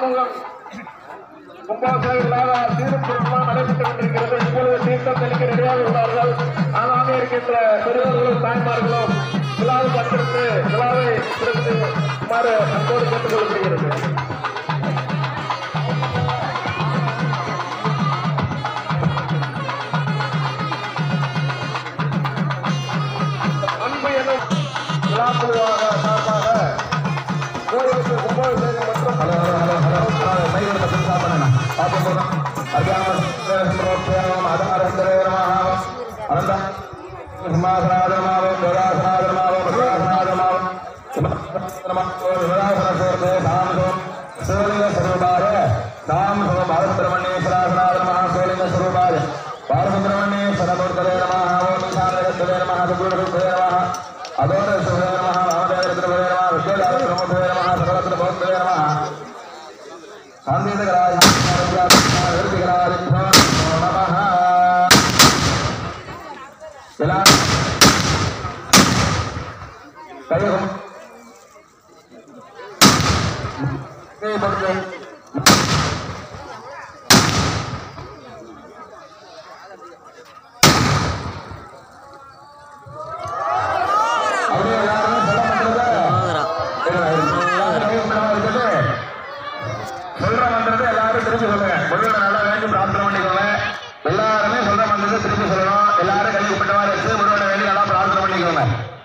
ஆறுமுகம் கும்பாசைகளாக தீர்ப்பெல்லாம் நடைபெற்றுக் கொண்டிருக்கிறது இப்பொழுது தீர்த்தம் தெளிக்க ரெடியாக உள்ளார்கள் ஆனாக இருக்கின்ற பெரியவர்களும் தாய்மார்களும் விழாவை பங்கெடுத்து விழாவை சிறப்பிக்குமாறு அன்போடு கேட்டுக் கொள்ளப்படுகிறது அன்பு எனும் விழா குழுவாக சார்பாக கோயிலுக்கு கும்பாபிஷேகம் மற்றும் ஹலோ ஹலோ ஹலோ ஹலோ மையோட பத்தி சாப்பிடணும் பாப்போம் போதும் அர்யாமம் அதாரந்தரே நமஹாவம் அனந்த சிம்மாசனாதரமாவம் வேதாசனாதரமாவம் விதாசனாதரமாவம் சிம்மாசனாதரமாவம் விதாசனசோர்த்தே தாமசம் சிவலிங்க ஸ்வரூபாய தாம் சோ பாரசுப்ரமணியேஸ்வராசனாதரமஹ சிவலிங்க ஸ்வரூபாய பாரசுப்ரமணியேஸ்வரமூர்த்தவே நமஹ ஓம் ஈசானகத்தவே நமஹ சுகுருவே நமஹ அதோர சுவே நமஹ வாமதேவரத்ரவே நமஹ வித்யாதாரத்ரமுதவே நமஹ சகலத்ர பௌத்தவே நமஹ சாந்தீதகராய நிருத்திகராய நமஹ எல்லா கையும் கைப்பற்று அப்படியே எல்லாரும் சொல்ல மாட்டேங்குது சொல்ற மந்திரத்தை எல்லாரும் திருப்பி சொல்லுங்க முருகனை நல்லா வேண்டி பிரார்த்தனை பண்ணிக்கோங்க எல்லாருமே சொல்ற மந்திரத்தை திருப்பி சொல்லணும் எல்லாரும் கை கும்பிட்ட மாதிரி வச்சு முருகனை வேண்டி நல்லா பிரார்த்தனை பண்ணிக்கோங்க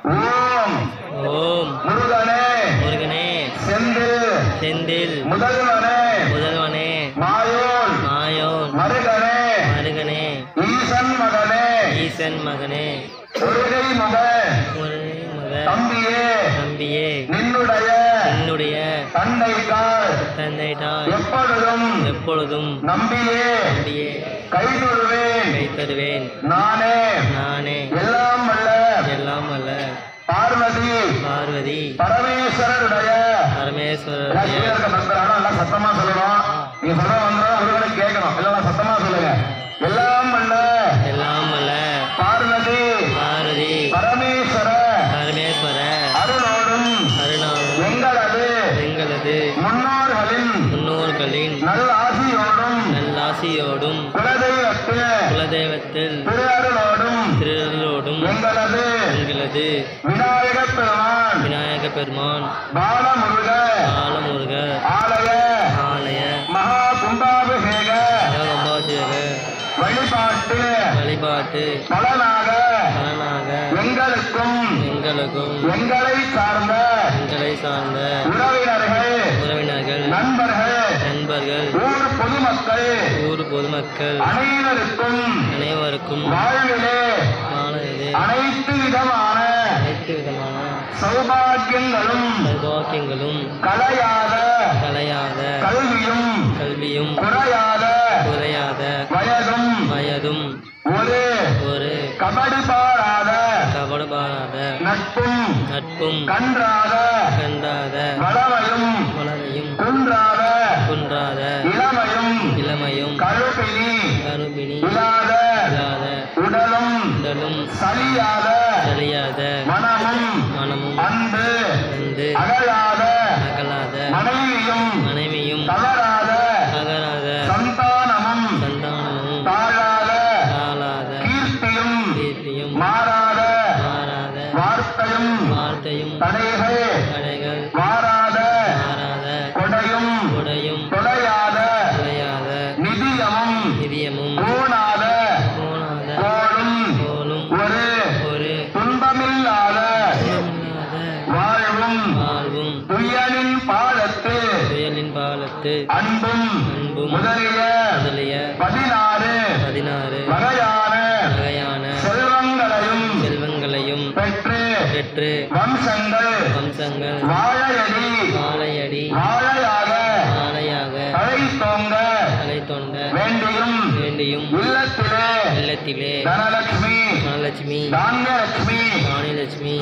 ஓம் ஓம் முருகனே முருகனே செந்தில் செந்தில் முதல்வனே முதல்வனே மாயோன் மாயோன் மருகனே மருகனே ஈசன் மகனே ஈசன் மகனே ஒருகை முக முருகை மக தம்பியே தம்பியே நின்னுடைய என்னுடைய தந்தை கால் தந்தை தாய் எப்பொழுதும் எப்பொழுதும் நம்பியே நம்பியே கைதொழுவேன் கை தருவேன் நானே நானே எல்லாம் வல்ல எல்லாம் அல்ல பார்வதி பார்வதி பரமேஸ்வரருடைய எல்லாம் பரமேஸ்வரருடைய கீழே இருக்க பக்தரான எல்லாம் சத்தமா சொல்லணும் நீங்க சொல்ற மந்திரம் ஒருவனுக்கு கேட்கணும் இல்லைன்னா சத்தமா சொல்லுங்க எல்லாம் வல்ல எல்லாம் அல்ல பார்வதி பார்வதி பரமேஸ்வர பரமேஸ்வர அருளோடும் அருணாவும் எங்களது எங்களது முன்னோர்களின் முன்னோர்களின் நல்ல ஆசியோடும் நல்லாசியோடும் குலதெய்வத்தில் குலதெய்வத்தில் திருஅருளோடும் திருடலோடும் எங்களது எங்களது விநாயக பெருமான் விநாயக பெருமான் பாலமுருக ஆலமுருக ஆலய ஆலய மகா கும்பாபிஷேக கும்பாபிஷேக வழிபாட்டு வழிபாட்டு பலனாக பலனாக எங்களுக்கும் எங்களுக்கும் எங்களை சார்ந்த எங்களை சார்ந்த உறவினர்கள் உறவினர்கள் நண்பர்கள் நண்பர்கள் ஊர் பொதுமக்கள் ஊர் பொதுமக்கள் அனைவருக்கும் அனைவருக்கும் வாழ்விலே ஆனது அனைத்து விதமான அனைத்து விதமான சௌபாகியங்களும் சௌபாக்கியங்களும் கலையாத கலையாத கல்வியும் கல்வியும் குறையாத குறையாத வயதும் வயதும் ஒரு ஒரு கபடி பாடாத கபடபாராத நட்பும் நட்பும் கன்றாத கண்டாத வளமையும் மலரையும் குன்றாத குன்றாத இளமையும் இளமையும் கழுப்பினி கருபிணி இல்லாத இல்லாத உடலும் உடலும் சலியாத சரியாத மனமும் மனமும் அன்பு வந்து அகலாத அகலாத மனைவியும் மனைவியும் தளராத அகராத சந்தானமும் சந்தானமும் தாழாத தாளாத கீர்த்தியும் கீர்த்தியும் மாறாத மாறாத வார்த்தையும் வார்த்தையும் தடைகள் தடைகள் மாறாத மாறாத கொடையும் உடையும் தொலையாத குறையாத நிதியமும் நிதியமும் கூணாத போனாத கோலும் போலும் ஒரு ஒரு துன்பமில்லாத துன்பமில்லாத வாழ்வும் வாழ்வும் துயனின் பாதத்து புயலின் பாலத்து அன்பும் அன்பும் முதலிய முதலிய பதினாறு பதினாறு வகையான வகையான செல்வங்களையும் செல்வங்களையும் பெற்று பெற்று வம்சங்கள் வம்சங்கள் வாழையடி வாழையடி வாழையாக ஆலையாக தலை தோங்க தலை தொண்ட வேண்டியும் வேண்டியும் இல்லத்திலே இல்லத்திலே தனலட்சுமி தனலட்சுமி தானியலட்சுமி ராணிலட்சுமி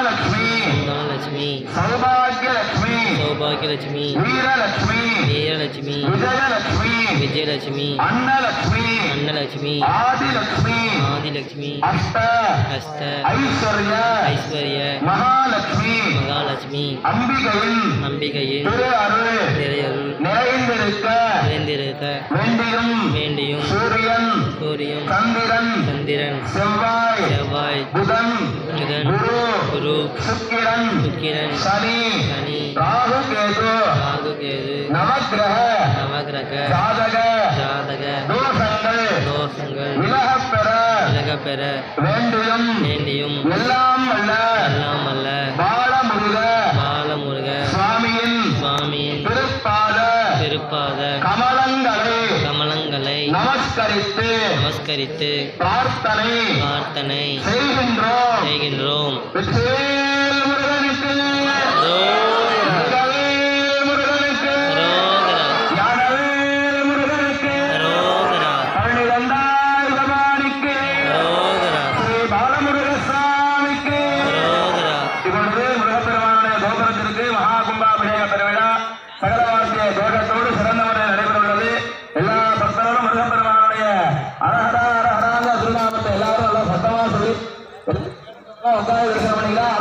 சந்தானலட்சுமி தனலட்சுமி சௌபாகியலட்சுமி சௌபாகியலட்சுமி வீரலட்சுமி வீரலட்சுமி விஜயலட்சுமி விஜயலட்சுமி விஜயலட்சுமி அன்னலட்சுமி அன்னலட்சுமி ஆதிலட்சுமி ஆதிலட்சுமி அஷ்ட அஷ்ட ஐஸ்வர்ய ஐஸ்வர்ய மகாலட்சுமி மகாலட்சுமி அம்பிகையின் அம்பிகையின் திரு அருள் நிறையருள் நிறைந்திருக்க நிறைந்திருக்க வேண்டியும் வேண்டியும் சூரியன் சூரியன் சந்திரன் சந்திரன் செவ்வாய் செவ்வாய் புதன் புதன் குரு குரு சுக்கிரன் சுக்கிரன் சனி சனி ராகு கேது ராகு கேது நவக்கிரக நவகிரக ஜாதக ஜாதக தோஷங்கள் தோஷங்கள் விலகப் பெற விலகப் பெற வேண்டியும் வேண்டியும் எல்லாம் அல்ல எல்லாம் அல்ல பாலமுருக பாலமுருக சுவாமியின் சுவாமியின் திருப்பாத திருப்பாத கமலங்களை கமலங்களை நமஸ்கரித்து நமஸ்கரித்து பிரார்த்தனை பிரார்த்தனை செய்கின்றோம் செய்கின்றோம் வெற்றிவேல் முருகனுக்கு ரோகரா, முருகவேல் முருகனுக்கு ரோகரா, ஞானவேல் முருகனுக்கு ரோகரா, பழனிதந்தாய் பகவானுக்கு ரோகரா, ஸ்ரீ பாலமுருக சுவாமிக்கு ரோகரா. இப்பொழுது முருகப்பெருமானுடைய கோபுரத்திற்கு மகா கும்பாபிஷேக பெருவிழா சகலவாசிய தோஷத்தோடு சிறந்த முறையில் நடைபெறுகிறது எல்லா பக்தர்களும் முருகப்பெருமானுடைய அரஹரா அரஹராங்க திருநாமத்தை எல்லாரும் நல்லா சத்தமா சொல்லி உட்கார்ந்து தரிசனம் பண்ணிக்கலாம்